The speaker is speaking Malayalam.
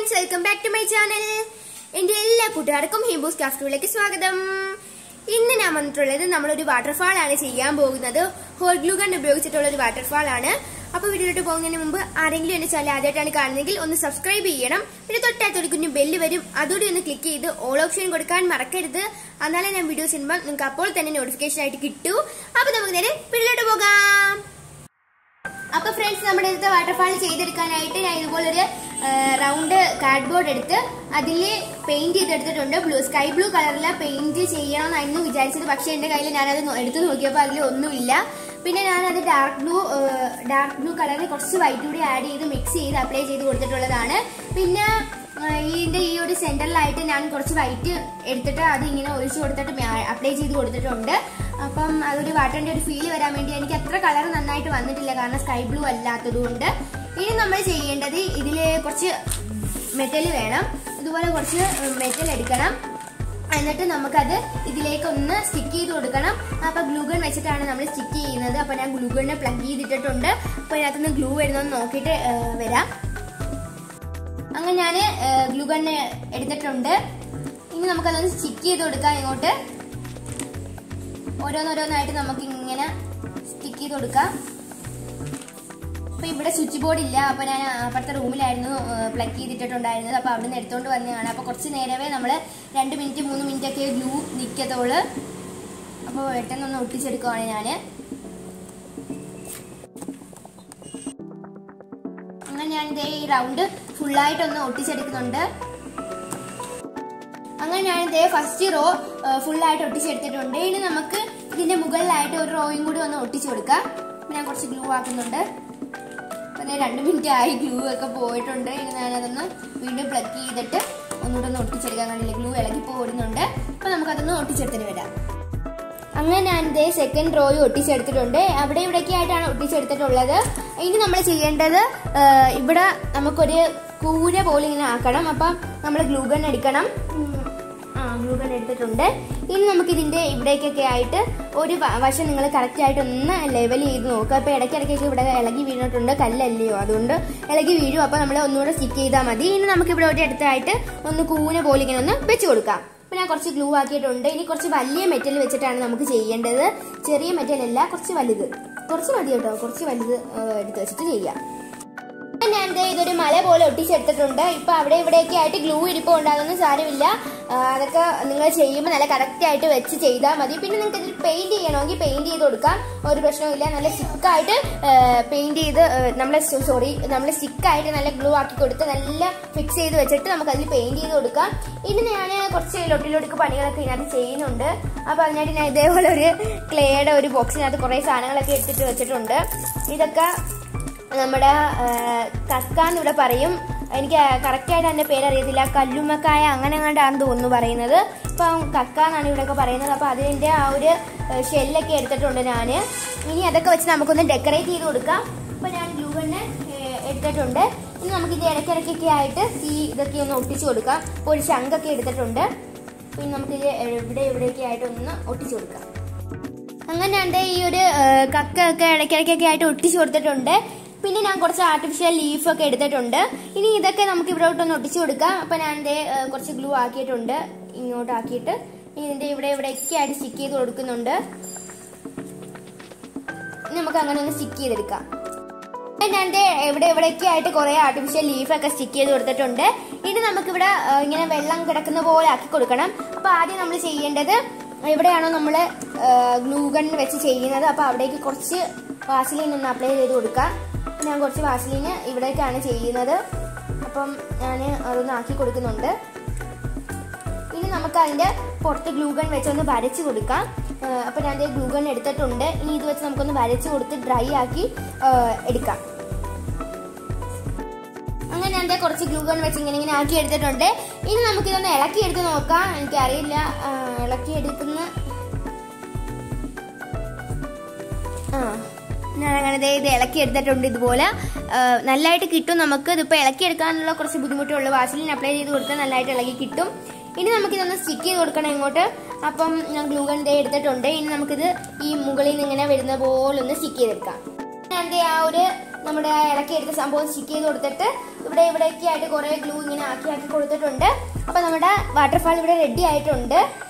friends welcome back to my channel എന്റെ എല്ലാ കൂട്ടുകാർക്കും ഹിബൂസ് ക്രാഫ്റ്റുകളിലേക്ക് സ്വാഗതം ഇന്ന് ഞാൻ വന്നിട്ടുള്ളത് നമ്മളൊരു വാട്ടർഫാൾ ആണ് ചെയ്യാൻ പോകുന്നത് ഹോൾ ഗ്ലൂ ഗൺ ഉപയോഗിച്ചിട്ടുള്ള ഒരു വാട്ടർഫാൾ ആണ് അപ്പൊ വീഡിയോട്ട് പോകുന്നതിന് മുമ്പ് ആരെങ്കിലും എന്റെ ചാനൽ ആദ്യമായിട്ടാണ് കാണുന്നതെങ്കിൽ ഒന്ന് സബ്സ്ക്രൈബ് ചെയ്യണം പിന്നെ തൊട്ടടുത്ത് ഒരു കുഞ്ഞു ബെല്ല് വരും അതുകൂടി ഒന്ന് ക്ലിക്ക് ചെയ്ത് ഓൾ ഓപ്ഷൻ കൊടുക്കാൻ മറക്കരുത് എന്നാലേ ഞാൻ വീഡിയോസ് ചെയ്യുമ്പോൾ നിങ്ങൾക്ക് അപ്പോൾ തന്നെ നോട്ടിഫിക്കേഷൻ ആയിട്ട് കിട്ടൂ അപ്പൊ നമുക്ക് നേരെ വീട്ടിലോട്ട് പോകാം അപ്പൊ ഫ്രണ്ട്സ് നമ്മുടെ അടുത്ത വാട്ടർഫാൾ ചെയ്തെടുക്കാനായിട്ട് ഞാൻ ഇതുപോലെ ഒരു റൗണ്ട് കാർഡ്ബോർഡ് എടുത്ത് അതിൽ പെയിന്റ് ചെയ്തെടുത്തിട്ടുണ്ട് ബ്ലൂ സ്കൈ ബ്ലൂ കളറിലെ പെയിന്റ് ചെയ്യണമെന്നായിരുന്നു വിചാരിച്ചത് പക്ഷെ എന്റെ കയ്യിൽ ഞാനത് നോ- എടുത്ത് നോക്കിയപ്പോൾ അതിൽ ഒന്നുമില്ല പിന്നെ ഞാനത് ഡാർക്ക് ബ്ലൂ ഡാർക്ക് ബ്ലൂ കളറിൽ കുറച്ച് വൈറ്റ് കൂടി ആഡ് ചെയ്ത് മിക്സ് ചെയ്ത് അപ്ലൈ ചെയ്ത് കൊടുത്തിട്ടുള്ളതാണ് പിന്നെ ആ, ഇതിന്റെ ഈ ഒരു സെന്ററിലായിട്ട് ഞാൻ കുറച്ച് വൈറ്റ് എടുത്തിട്ട് അത് ഇങ്ങനെ ഒഴിച്ചു കൊടുത്തിട്ട് അപ്ലൈ ചെയ്ത് കൊടുത്തിട്ടുണ്ട് അപ്പം അതൊരു വാട്ടറിന്റെ ഒരു ഫീൽ വരാൻ വേണ്ടി എനിക്ക് അത്ര കളർ നന്നായിട്ട് വന്നിട്ടില്ല കാരണം സ്കൈ ബ്ലൂ അല്ലാത്തത് കൊണ്ട് ഇനി നമ്മൾ ചെയ്യേണ്ടത് ഇതിൽ കുറച്ച് മെറ്റൽ വേണം ഇതുപോലെ കുറച്ച് മെറ്റൽ എടുക്കണം എന്നിട്ട് നമുക്കത് ഇതിലേക്ക് ഒന്ന് സ്റ്റിക്ക് ചെയ്ത് കൊടുക്കണം അപ്പൊ ഗ്ലൂഗൺ വെച്ചിട്ടാണ് നമ്മൾ സ്റ്റിക്ക് ചെയ്യുന്നത് അപ്പൊ ഞാൻ ഗ്ലൂഗണിനെ പ്ലഗ് ചെയ്തിട്ടിട്ടുണ്ട് അപ്പൊ ഇതിനകത്തുനിന്ന് ഗ്ലൂ വരുന്നതെന്ന് നോക്കിയിട്ട് ഏ, വരാം അങ്ങനെ ഞാൻ ഗ്ലൂഗണ് എടുത്തിട്ടുണ്ട് ഇനി നമുക്കതൊന്ന് സ്റ്റിക്ക് ചെയ്ത് കൊടുക്കാം ഇങ്ങോട്ട് ഓരോന്നോരോന്നായിട്ട് നമുക്ക് ഇങ്ങനെ സ്റ്റിക്ക് ചെയ്ത് കൊടുക്കാം അപ്പൊ ഇവിടെ സ്വിച്ച് ബോർഡ് ഇല്ല അപ്പൊ ഞാൻ അപ്പുറത്തെ റൂമിലായിരുന്നു പ്ലഗ് ചെയ്തിട്ടുണ്ടായിരുന്നത് അപ്പൊ അവിടെ നിന്ന് എടുത്തോണ്ട് വന്നതാണ് അപ്പൊ കുറച്ച് നേരമേ നമ്മള് രണ്ട് മിനിറ്റ് മൂന്ന് മിനിറ്റ് ഒക്കെ ഗ്ലൂ നിക്കത്തുള്ളൂ അപ്പൊ പെട്ടെന്നൊന്ന് ഒട്ടിച്ചെടുക്കുവാണ് ഞാന് അങ്ങനെ ഞാൻ ഇതേ ഈ റൗണ്ട് ഫുള്ളായിട്ടൊന്ന് ഒട്ടിച്ചെടുക്കുന്നുണ്ട് അങ്ങനെ ഞാൻ ഇതേ ഫസ്റ്റ് റോ ഫുള്ളായിട്ട് ഒട്ടിച്ചെടുത്തിട്ടുണ്ട് ഇനി നമുക്ക് ഇതിന്റെ മുകളിലായിട്ട് ഒരു റോയും കൂടി ഒന്ന് ഒട്ടിച്ചു കൊടുക്കാം അപ്പൊ ഞാൻ കുറച്ച് ഗ്ലൂ ആക്കുന്നുണ്ട് അപ്പൊ ദേ രണ്ട് മിനിറ്റ് ആയി ഗ്ലൂ ഒക്കെ പോയിട്ടുണ്ട് ഇനി ഞാനതൊന്ന് വീണ്ടും പ്ലഗ് ചെയ്തിട്ട് ഒന്നുകൂടെ ഒന്ന് ഒട്ടിച്ചെടുക്കാൻ കണ്ടില്ല ഗ്ലൂ ഇളകി പോരുന്നുണ്ട് അപ്പൊ നമുക്കതൊന്ന് ഒട്ടിച്ചെടുത്തിട്ട് വരാം അങ്ങനെ ഞാൻ ഇതേ സെക്കൻഡ് റോയും ഒട്ടിച്ചെടുത്തിട്ടുണ്ട് അവിടെ ഇവിടെയൊക്കെ ആയിട്ടാണ് ഒട്ടിച്ചെടുത്തിട്ടുള്ളത് ഇനി നമ്മൾ ചെയ്യേണ്ടത് ആ, ഇവിടെ നമുക്കൊരു കൂര പോലെ ഇങ്ങനെ ആക്കണം അപ്പം നമ്മൾ ഗ്ലൂഗൺ എടുക്കണം ഉം, ആ ഗ്ലൂഗൺ എടുത്തിട്ടുണ്ട് ഇനി നമുക്ക് ഇതിന്റെ ഇവിടേക്കൊക്കെ ആയിട്ട് ഒരു വ- വശം നിങ്ങൾ കറക്റ്റ് ആയിട്ട് ഒന്ന് ലെവൽ ചെയ്ത് നോക്കുക അപ്പൊ ഇടയ്ക്കിടയ്ക്കൊക്കെ ഇവിടെ ഇളകി വീണിട്ടുണ്ട് കല്ലല്ലയോ അതുകൊണ്ട് ഇളകി വീഴും അപ്പൊ നമ്മൾ ഒന്നുകൂടെ സ്റ്റിക്ക് ചെയ്താൽ മതി ഇനി നമുക്ക് ഇവിടെ ഒരു അടുത്തായിട്ട് ഒന്ന് കൂന പോലെ ഇങ്ങനെ ഒന്ന് വെച്ച് കൊടുക്കാം അപ്പൊ ഞാൻ കുറച്ച് ഗ്ലൂ ആക്കിയിട്ടുണ്ട് ഇനി കുറച്ച് വലിയ മെറ്റൽ വെച്ചിട്ടാണ് നമുക്ക് ചെയ്യേണ്ടത് ചെറിയ മെറ്റൽ അല്ല കുറച്ച് വലുത് കുറച്ച് മതി കേട്ടോ കുറച്ച് വലുത് ആ, എടുത്ത് വെച്ചിട്ട് ചെയ്യാം ഞാൻ ദേ ഇതൊരു മല പോലെ ഒട്ടിച്ചെടുത്തിട്ടുണ്ട് ഇപ്പൊ അവിടെ ഇവിടെയൊക്കെ ആയിട്ട് ഗ്ലൂ ഇരിപ്പ് ഉണ്ടാകുന്ന സാരമില്ല ആ, അതൊക്കെ നിങ്ങൾ ചെയ്യുമ്പോൾ നല്ല കറക്റ്റ് ആയിട്ട് വെച്ച് ചെയ്താൽ മതി പിന്നെ നിങ്ങൾക്ക് ഇതിൽ പെയിന്റ് ചെയ്യണമെങ്കിൽ പെയിന്റ് ചെയ്ത് കൊടുക്കാം ഒരു പ്രശ്നവുമില്ല നല്ല സ്റ്റിക്കായിട്ട് പെയിന്റ് ചെയ്ത് നമ്മൾ സോറി നമ്മൾ സ്റ്റിക്കായിട്ട് നല്ല ഗ്ലൂ ആക്കി കൊടുത്ത് നല്ല ഫിക്സ് ചെയ്ത് വെച്ചിട്ട് നമുക്ക് അതിൽ പെയിന്റ് ചെയ്ത് കൊടുക്കാം ഇനി ഞാൻ കുറച്ച് ലൊട്ടിലൊടുക്ക് പണികളൊക്കെ ഇതിനകത്ത് ചെയ്യുന്നുണ്ട് അപ്പൊ അതിനായിട്ട് ഞാൻ ഇതേപോലെ ഒരു ക്ലേയുടെ ഒരു ബോക്സിനകത്ത് കുറെ സാധനങ്ങളൊക്കെ എടുത്തിട്ട് വെച്ചിട്ടുണ്ട് ഇതൊക്കെ നമ്മുടെ ആ, കക്ക എന്നിവിടെ പറയും എനിക്ക് കറക്റ്റ് ആയിട്ട് അതിന്റെ പേര് അറിയത്തില്ല കല്ലുമ്മക്കായ അങ്ങനെ എങ്ങാണ്ടാണെന്ന് തോന്നുന്നു പറയുന്നത് ഇപ്പം കക്ക എന്നാണ് ഇവിടെയൊക്കെ പറയുന്നത് അപ്പൊ അതിന്റെ ആ ഒരു ഷെല്ലൊക്കെ എടുത്തിട്ടുണ്ട് ഞാൻ ഇനി അതൊക്കെ വെച്ച് നമുക്കൊന്ന് ഡെക്കറേറ്റ് ചെയ്ത് കൊടുക്കാം അപ്പൊ ഞാൻ ഗ്ലൂ ഗണ്ണ് എടുത്തിട്ടുണ്ട് ഇനി നമുക്ക് ഇത് ഇടയ്ക്കിടയ്ക്കൊക്കെ ആയിട്ട് ഈ ഇതൊക്കെ ഒന്ന് ഒട്ടിച്ചു കൊടുക്കാം ഇപ്പൊ ഒരു ശംഖൊക്കെ എടുത്തിട്ടുണ്ട് പിന്നെ നമുക്കിത് ഇവിടെ ഇവിടെയൊക്കെ ആയിട്ട് ഒന്ന് ഒട്ടിച്ചു കൊടുക്കാം അങ്ങനെ ഞാൻ ദേ ഈ ഒരു ആ, കക്ക ഒക്കെ ഇടയ്ക്കിടയ്ക്കൊക്കെ ആയിട്ട് ഒട്ടിച്ചു കൊടുത്തിട്ടുണ്ട് പിന്നെ ഞാൻ കുറച്ച് ആർട്ടിഫിഷ്യൽ ലീഫ് ഒക്കെ എടുത്തിട്ടുണ്ട് ഇനി ഇതൊക്കെ നമുക്ക് ഇവിടോട്ടൊന്ന് ഒട്ടിച്ചു കൊടുക്കാം അപ്പൊ ഞാൻ ദേ ആ, കുറച്ച് ഗ്ലൂ ആക്കിയിട്ടുണ്ട് ഇങ്ങോട്ട് ആക്കിയിട്ട് ഇനി ഇതിന്റെ ഇവിടെ ഇവിടെയൊക്കെ ആയിട്ട് സ്റ്റിക്ക് ചെയ്ത് കൊടുക്കുന്നുണ്ട് ഇനി നമുക്ക് അങ്ങനെ ഒന്ന് സ്റ്റിക്ക് ചെയ്തെടുക്കാം ഞാൻ ദേ ഇവിടെ ഇവിടെയൊക്കെ ആയിട്ട് കുറെ ആർട്ടിഫിഷ്യൽ ലീഫൊക്കെ സ്റ്റിക്ക് ചെയ്ത് കൊടുത്തിട്ടുണ്ട് ഇനി നമുക്കിവിടെ ആ, ഇങ്ങനെ വെള്ളം കിടക്കുന്ന പോലെ ആക്കി കൊടുക്കണം അപ്പൊ ആദ്യം നമ്മൾ ചെയ്യേണ്ടത് എവിടെയാണോ നമ്മൾ ഗ്ലൂഗൺ വെച്ച് ചെയ്യുന്നത് അപ്പൊ അവിടേക്ക് കുറച്ച് വാസലീൻ ഒന്ന് അപ്ലൈ ചെയ്ത് കൊടുക്കാം ഞാൻ കുറച്ച് വാസലീന് ഇവിടേക്കാണ് ചെയ്യുന്നത് അപ്പം ഞാൻ അതൊന്ന് ആക്കി കൊടുക്കുന്നുണ്ട് ഇനി നമുക്ക് അതിന്റെ പുറത്ത് ഗ്ലൂഗൺ വെച്ചൊന്ന് വരച്ച് കൊടുക്കാം ആ, അപ്പൊ ഞാൻ ഗ്ലൂഗൺ എടുത്തിട്ടുണ്ട് ഇനി ഇത് വെച്ച് നമുക്കൊന്ന് വരച്ച് കൊടുത്ത് ഡ്രൈ ആക്കി ആ, എടുക്കാം അങ്ങനെ ഞാൻ ദേ കുറച്ച് ഗ്ലൂഗൺ വെച്ച് ഇങ്ങനെ ഇങ്ങനെ ആക്കി എടുത്തിട്ടുണ്ട് ഇനി നമുക്ക് ഇതൊന്ന് ഇളക്കി എടുത്ത് നോക്കാം എനിക്കറിയില്ല ആ, ഇളക്കി എടുക്കുന്ന ആ ഞാൻ അങ്ങനെ ദേ ഇത് ഇളക്കി എടുത്തിട്ടുണ്ട് ഇതുപോലെ ആ, നല്ലതായിട്ട് കിട്ടും നമുക്ക് ഇതിപ്പോൾ ഇളക്കി എടുക്കാനുള്ള കുറച്ച് ബുദ്ധിമുട്ടുള്ളൂ വാസലിൻ അപ്ലൈ ചെയ്ത് കൊടുത്താൽ നല്ലതായിട്ട് ഇളകി കിട്ടും ഇനി നമുക്കിതൊന്ന് സ്റ്റിക്ക് ചെയ്ത് കൊടുക്കണം ഇങ്ങോട്ട് അപ്പം ഞാൻ ഗ്ലൂഗൺ ദേ എടുത്തിട്ടുണ്ട് ഇനി നമുക്കിത് ഈ മുകളിൽ നിന്ന് ഇങ്ങനെ വരുന്ന പോലെ ഒന്ന് സ്റ്റിക്ക് ചെയ്തെടുക്കാം ഞാൻ ദേ ആ ഒരു നമ്മുടെ ആ ഇളക്കി എടുത്ത സംഭവം സ്റ്റിക്ക് ചെയ്ത് കൊടുത്തിട്ട് ഇവിടെ ഇവിടെയൊക്കെ ആയിട്ട് കുറേ ഗ്ലൂ ഇങ്ങനെ ആക്കി ആക്കി കൊടുത്തിട്ടുണ്ട് അപ്പൊ നമ്മുടെ വാട്ടർഫാൾ ഇവിടെ റെഡി ആയിട്ടുണ്ട്